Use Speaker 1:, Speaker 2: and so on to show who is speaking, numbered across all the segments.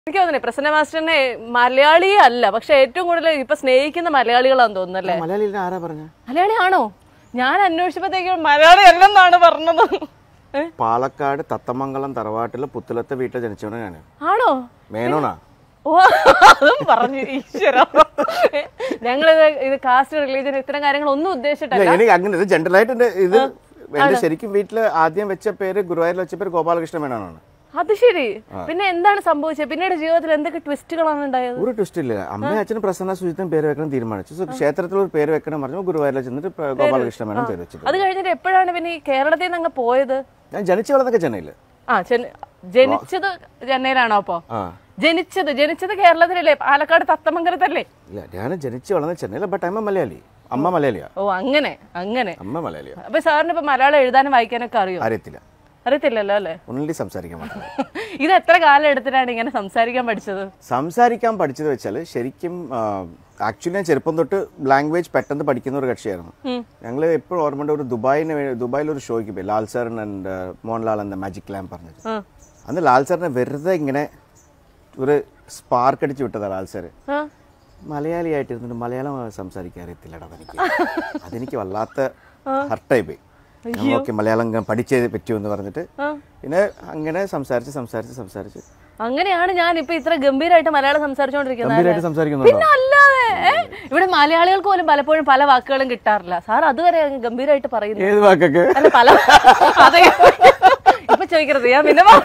Speaker 1: എനിക്ക് തോന്നുന്നേ പ്രസന്ന മാസ്റ്ററിനെ മലയാളിയേ അല്ല പക്ഷെ ഏറ്റവും കൂടുതൽ ഇപ്പൊ സ്നേഹിക്കുന്ന മലയാളികളാന്ന് തോന്നുന്നല്ലേ
Speaker 2: മലയാളിയിൽ ആരാ പറഞ്ഞ
Speaker 1: മലയാളിയാണോ ഞാൻ അന്വേഷിച്ചപ്പോഴത്തേക്കും മലയാളി അല്ലെന്നാണ് പറഞ്ഞത് ഏ?
Speaker 2: പാലക്കാട് തത്തമംഗലം തറവാട്ടിലെ പുത്തലത്തെ വീട്ടിൽ ജനിച്ചവനാ ഞാൻ
Speaker 1: ആണോ
Speaker 2: മേനോനാ
Speaker 1: ഓ അതും പറഞ്ഞു ഈശ്വര ഞങ്ങളിത് ഇത് കാസ്റ്റ് റിലീജിയൻ ഇത്തരം കാര്യങ്ങൾ ഒന്നും
Speaker 2: ഇല്ല,
Speaker 1: ഉദ്ദേശിച്ചിട്ടല്ല
Speaker 2: എനിക്ക് അങ്ങനെ ഇത് ജനറലായിട്ട് എന്റെ ഇത് എന്റെ ശരിക്കും വീട്ടില് ആദ്യം വെച്ച പേര് ഗുരുവായൂരിൽ വെച്ച പേര് ഗോപാലകൃഷ്ണ മേനോനാണ്
Speaker 1: അത് ശരി പിന്നെ എന്താണ് സംഭവിച്ചത് പിന്നീട് ജീവിതത്തിൽ എന്തൊക്കെ ട്വിസ്റ്റുകളാണ് ഉണ്ടായത്
Speaker 2: ഒരു ട്വിസ്റ്റ് ഇല്ല അമ്മയും അച്ഛനും പ്രസന്ന സുജിത്തും പേര് വെക്കണം തീരുമാനിച്ചു So, ക്ഷേത്രത്തിൽ ഒരു പേര് വെക്കണം പറഞ്ഞു ഗുരുവായൂരിൽ ചെന്നിട്ട് പ്ര- ഗോപാലകൃഷ്ണ മേനോൻ പേര് വെച്ചിട്ട്
Speaker 1: അത് കഴിഞ്ഞിട്ട് എപ്പോഴാണ് പിന്നെ ഈ കേരളത്തിൽ നിന്ന് അങ്ങ് പോയത്
Speaker 2: ഞാൻ ജനിച്ചു വളർന്നൊക്കെ ചെന്നൈയില്
Speaker 1: ആ ചെന്ന- ജനിച്ചത് ചെന്നൈയിലാണോ അപ്പോ
Speaker 2: ആ
Speaker 1: ജനിച്ചത് ജനിച്ചത് കേരളത്തിലല്ലേ പാലക്കാട് തത്തമംഗലത്തല്ലേ
Speaker 2: ഇല്ല ഞാൻ ജനിച്ചു വളർന്ന ചെന്നൈയില ബട്ട് അമ്മ മലയാളി അമ്മ മലയാളിയാ
Speaker 1: ഓ അങ്ങനെ അങ്ങനെ
Speaker 2: അമ്മ മലയാളിയാ
Speaker 1: അപ്പൊ സാറിന് ഇപ്പൊ മലയാളം എഴുതാനും വായിക്കാനൊക്കെ അറിയോ
Speaker 2: അറിയത്തില്ല
Speaker 1: അറിയത്തില്ലല്ലോ അല്ലേ
Speaker 2: ഓൺലി സംസാരിക്കാൻ മാത്രം
Speaker 1: ഇത് എത്ര കാലം എടുത്തിട്ടാണ് ഇങ്ങനെ സംസാരിക്കാൻ പഠിച്ചത്
Speaker 2: സംസാരിക്കാൻ പഠിച്ചത് വെച്ചാൽ ശരിക്കും ആക്ച്വലി ഞാൻ ചെറുപ്പം തൊട്ട് ലാംഗ്വേജ് പെട്ടെന്ന് പഠിക്കുന്ന ഒരു കക്ഷിയായിരുന്നു ഞങ്ങൾ എപ്പോഴും ഓർമ്മയുണ്ട് ഒരു ദുബായിന് വേ- ദുബായിൽ ഒരു ഷോയ്ക്ക് പോയി ലാൽ സാർ ആൻഡ് മോഹൻലാൽ എന്ന മാജിക് ലാമ്പ് പറഞ്ഞത്
Speaker 1: ആ.
Speaker 2: അന്ന് ലാൽ സാറിനെ വെറുതെ ഇങ്ങനെ ഒരു സ്പാർക്ക് അടിച്ച് വിട്ടതാ ലാൽ സാർ
Speaker 1: ആ.
Speaker 2: മലയാളിയായിട്ടിരുന്നിട്ട് മലയാളം സംസാരിക്കാൻ അറിയത്തില്ലടാ എനിക്ക് അതെനിക്ക് വല്ലാത്ത ഹർട്ടായി പോയി ഞാൻ ഓക്കെ മലയാളം ഞാൻ പഠിച്ചേ പറ്റൂ എന്ന് പറഞ്ഞിട്ട്
Speaker 1: ആ.
Speaker 2: പിന്നെ അങ്ങനെ സംസാരിച്ച് സംസാരിച്ച് സംസാരിച്ച്
Speaker 1: അങ്ങനെയാണ് ഞാൻ ഇപ്പൊ ഇത്ര ഗംഭീരമായിട്ട് മലയാളം സംസാരിച്ചുകൊണ്ടിരിക്കുന്നത്
Speaker 2: ഗംഭീരമായിട്ട് സംസാരിക്കുന്നുണ്ടോ
Speaker 1: പിന്നെ അല്ലാതെ ഏ? ഇവിടെ മലയാളികൾക്ക് പോലും പലപ്പോഴും പല വാക്കുകളും കിട്ടാറില്ല സാർ അതുവരെ അങ്ങ് ഗംഭീരമായിട്ട് പറയുന്നു
Speaker 2: ഏത് വാക്കൊക്കെ
Speaker 1: അല്ല പല അതെ ഇപ്പൊ ചോദിക്കരുത് ഞാൻ പിന്നെ വാ-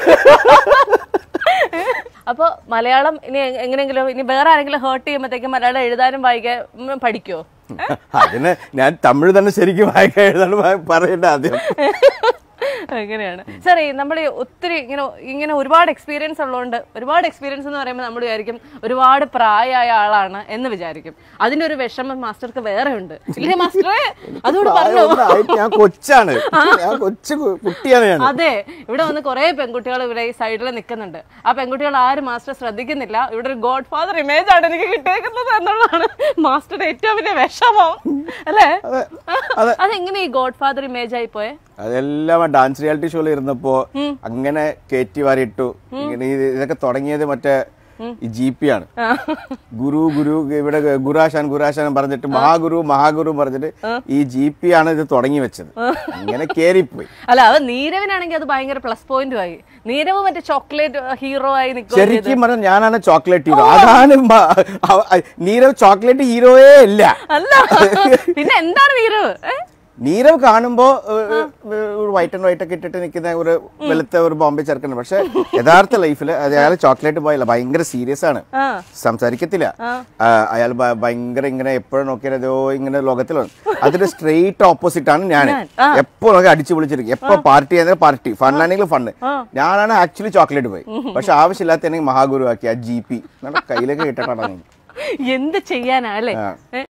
Speaker 1: അപ്പൊ മലയാളം ഇനി എ- എങ്ങനെയെങ്കിലും ഇനി വേറെ ആരെങ്കിലും ഹേർട്ട് ചെയ്യുമ്പോഴത്തേക്കും മലയാളം എഴുതാനും വായിക്കാൻ ഉം, പഠിക്കോ
Speaker 2: അതിന് ഞാൻ തമിഴ് തന്നെ ശരിക്കും വായിക്കാൻ എഴുതാണ്ട് വാ- പറയണ്ട ആദ്യം
Speaker 1: അങ്ങനെയാണ് സാറേ നമ്മൾ ഒത്തിരി ഇങ്ങനെ ഇങ്ങനെ ഒരുപാട് എക്സ്പീരിയൻസ് ഉള്ളതുകൊണ്ട് ഒരുപാട് എക്സ്പീരിയൻസ് എന്ന് പറയുമ്പോൾ നമ്മൾ വിചാരിക്കും ഒരുപാട് പ്രായമായ ആളാണ് എന്ന് വിചാരിക്കും അതിന്റെ ഒരു വിഷമം മാസ്റ്റർക്ക് വേറെ ഉണ്ട് ഇല്ലേ മാസ്റ്ററെ അതുകൊണ്ട് പറഞ്ഞു
Speaker 2: പ്രായമൊന്നും ആയിട്ട് ഞാൻ കൊച്ചാണ് ഞാൻ കൊച്ചു കു- കുട്ടിയാണ് ഞാൻ
Speaker 1: അതെ ഇവിടെ വന്ന് കുറെ പെൺകുട്ടികൾ ഇവിടെ ഈ സൈഡിൽ നിൽക്കുന്നുണ്ട് ആ പെൺകുട്ടികൾ ആരും മാസ്റ്റർ ശ്രദ്ധിക്കുന്നില്ല ഇവിടെ ഒരു ഗോഡ് ഫാദർ ഇമേജ് ആണ് എനിക്ക് കിട്ടിയേക്കുന്നത് എന്നുള്ളതാണ് മാസ്റ്ററുടെ ഏറ്റവും വലിയ വിഷമം അല്ലേ അതെങ്ങനെ ഈ ഗോഡ് ഫാദർ ഇമേജ് ആയി പോയെ
Speaker 2: അതെല്ലാം ആ ഡാൻസ് റിയാലിറ്റി ഷോയിൽ ഇരുന്നപ്പോ അങ്ങനെ കയറ്റി വാരിയിട്ടു ഇങ്ങനെ ഇത് ഇതൊക്കെ തുടങ്ങിയത് മറ്റേ ഈ ജി പി ആണ് ഗുരു ഗുരു ഇവിടെ ഗുരാശാൻ ഗുരാശാൻ പറഞ്ഞിട്ട് മഹാഗുരു മഹാഗുരു പറഞ്ഞിട്ട് ഈ ജി പി ആണ് ഇത് തുടങ്ങി വെച്ചത് അങ്ങനെ കേറിപ്പോയി
Speaker 1: അല്ല അത് നീരവിനാണെങ്കിൽ അത് ഭയങ്കര പ്ലസ് പോയിന്റും ആയി നീരവ് മറ്റേ ചോക്ലേറ്റ് ഹീറോ ആയി നിൽക്കും
Speaker 2: ശരിക്കും പറഞ്ഞാൽ ഞാനാണ് ചോക്ലേറ്റ് ഹീറോ അതാണ് മ- അവ- നീരവ് ചോക്ലേറ്റ് ഹീറോയേ ഇല്ല
Speaker 1: അല്ല പിന്നെ എന്താണ് നീരവ് ഏ?
Speaker 2: നീരവ് കാണുമ്പോ വൈറ്റ് ആൻഡ് വൈറ്റ് ഒക്കെ ഇട്ടിട്ട് നിൽക്കുന്ന ഒരു വെളുത്ത ഒരു ബോംബെ ചെറുക്കനാണ് പക്ഷെ യഥാർത്ഥ ലൈഫിൽ അയാൾ ചോക്ലേറ്റ് ബോയല്ല ഭയങ്കര സീരിയസ് ആണ്
Speaker 1: ആ
Speaker 2: സംസാരിക്കത്തില്ല ആ, അയാൾ ഭ- ഭയങ്കര ഇങ്ങനെ എപ്പോഴും നോക്കിയാൽ ഏതോ ഇങ്ങനെ ലോകത്തിലാണ് അതിന്റെ സ്ട്രെയിറ്റ് ഓപ്പോസിറ്റ് ആണ് ഞാൻ എപ്പോ നോക്കി അടിച്ചു വിളിച്ചിരിക്കും എപ്പോ പാർട്ടി ചെയ്യുന്നത് പാർട്ടി ഫണ്ണാണെങ്കിൽ ഫണ്ട് ഞാനാണ് ആക്ച്വലി ചോക്ലേറ്റ് ബോയ് പക്ഷെ ആവശ്യമില്ലാത്ത മഹാഗുരു ആക്കി ആ ജി പി കയ്യിലേക്ക് കിട്ടട്ടാണ്
Speaker 1: എന്ത് ചെയ്യാനാ അല്ലേ
Speaker 2: ആ.
Speaker 1: ഏ?